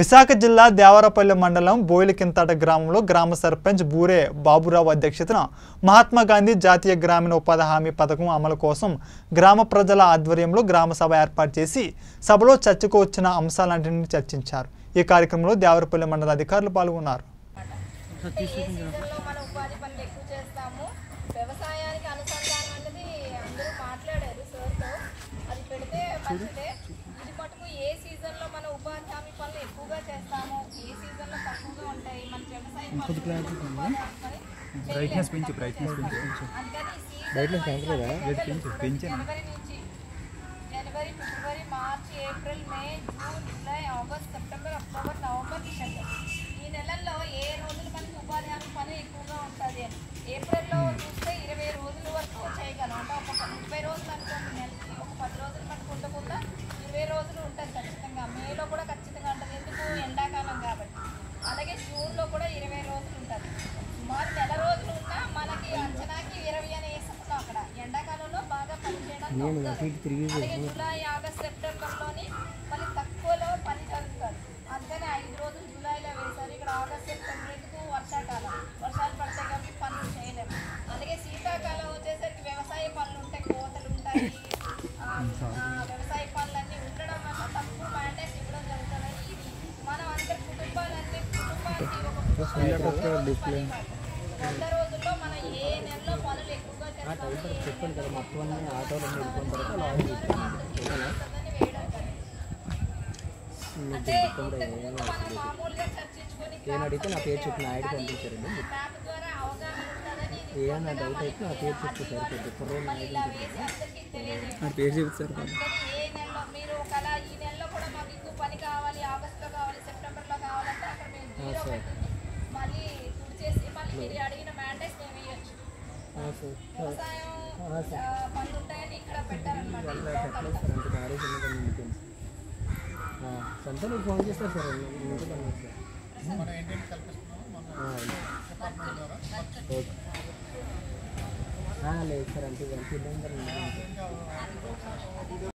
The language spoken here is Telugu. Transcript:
విశాఖ జిల్లా దేవరపల్లి మండలం బోయిలకింతాట గ్రామంలో గ్రామ సర్పంచ్ బూరే బాబురావు అధ్యక్షతన మహాత్మా గాంధీ జాతీయ గ్రామీణ ఉపాధి హామీ పథకం అమలు కోసం గ్రామ ప్రజల ఆధ్వర్యంలో గ్రామ సభ ఏర్పాటు చేసి సభలో చర్చకు వచ్చిన అంశాలన్నింటినీ చర్చించారు ఈ కార్యక్రమంలో దేవరపల్లి మండల అధికారులు పాల్గొన్నారు అంటే ఏ సీజన్లో మనం ఉపాధి పనులు ఎక్కువ చేస్తాము వ్యవసాయానికి అనుసంధానం అనేది అందరూ మాట్లాడారు సార్తో అది పెడితే మంచిదే ఇది మటుకు ఏ సీజన్లో మనం ఉపాధి హామీ పనులు ఎక్కువగా చేస్తాము ఏ సీజన్లో తక్కువగా ఉంటాయి మన వ్యవసాయ పనులు ఉపాధి హామీ పని బ్రైట్నెస్ పెంచు బ్రైట్నెస్ పెంచు అందుకని ఈ బ్రైట్నెస్ సీజన్ పెంచలేదా పెంచు పెంచాను జనవరి నుంచి జనవరి ఫిబ్రవరి March April May June July August September October November December ఈ నెలల్లో ఏ రోజులు మనకి ఉపాధి హామీ పని ఎక్కువగా ఉంటుంది అని ఏప్రిల్లో చూస్తే ఇరవై రోజుల వరకు చేయగలం అంటే ఒక ముప్పై రోజులు అనుకోండి నెలకి ఒక పది రోజులు మనకు ఉండకుండా ఇరవై రోజులు ఉంటుంది ఖచ్చితంగా మేలో కూడా ఖచ్చితంగా ఉంటుంది ఎందుకు ఎండాకాలం కాబట్టి అలాగే జూన్లో కూడా ఇరవై రోజులు ఉంటుంది సుమారు నెల రోజులు ఉన్నా మనకి అంచనాకి ఇరవై అని వేసుకున్నాం అక్కడ ఎండాకాలంలో బాగా పని చేయడానికి అవుతుంది. అలాగే జూలై ఆగస్ట్ సెప్టెంబర్లోని మళ్ళీ తక్కువలో పని జరుగుతుంది అందుకని ఐదు రోజులు జూలైలో వేశారు ఇక్కడ ఆగస్ట్ సెప్టెంబర్ ఎందుకు వర్షాకాలం వర్షాలు పడతాయి కాబట్టి పనులు చేయలేము అలాగే శీతాకాలం వచ్చేసరికి వ్యవసాయ పనులు ఉంటాయి కోతలు ఉంటాయి ఆ, ఆ, వ్యవసాయ పనులన్నీ ఉండడం వల్ల తక్కువ మ్యాండేట్ ఇవ్వడం జరుగుతుంది ఇది మనం అందరి కుటుంబాలన్నీ కుటుంబానికి ఒక పని కాదు. వంద రోజుల్లో మనం ఏ నెలలో పనులు ఎక్కువగా చేస్తామో ఏ నెలలో అంటే ఇంతకుముందు మనం మామూలుగా చర్చించుకొని నేను అడిగితే నా పేరు చెప్పిన ఆయన పంపించారండి మ్యాప్ ద్వారా అవగాహన ఉంటుందని ఇది ఏమన్నా డౌట్ అయితే నా పేరు చెప్తే సరిపోద్ది కుర్రోడు మళ్ళీ ఇలా వేసి అందరికీ తెలియజేయాలి నా పేరు చెప్తారు అందుకని ఏ నెలలో మీరు ఒకవేళ ఈ నెలలో కూడా మాకు ఇంకో పని కావాలి ఆగస్టులో కావాలి సెప్టెంబర్లో కావాలంటే అక్కడ మేము జీరో పెట్టుకుని మళ్ళీ తుడిచేసి మళ్ళీ మీరు అడిగిన మ్యాండేట్స్ మేము ఇవ్వచ్చు సార్ వ్యవసాయం ఆ, పనులు ఉంటాయని ఇక్కడ పెట్టారనమాట ఈ బ్లాక్ అంతా. అంత మ్యారేజ్ ఉన్నదని మీకు తెలుసు సొంత నీకు ఫోన్ చేస్తారు సార్ నేను ఇంటికి అన్నాను సార్ ఆ, ఓకే ఆ, లేదు సార్ అంటే ఇవన్నీ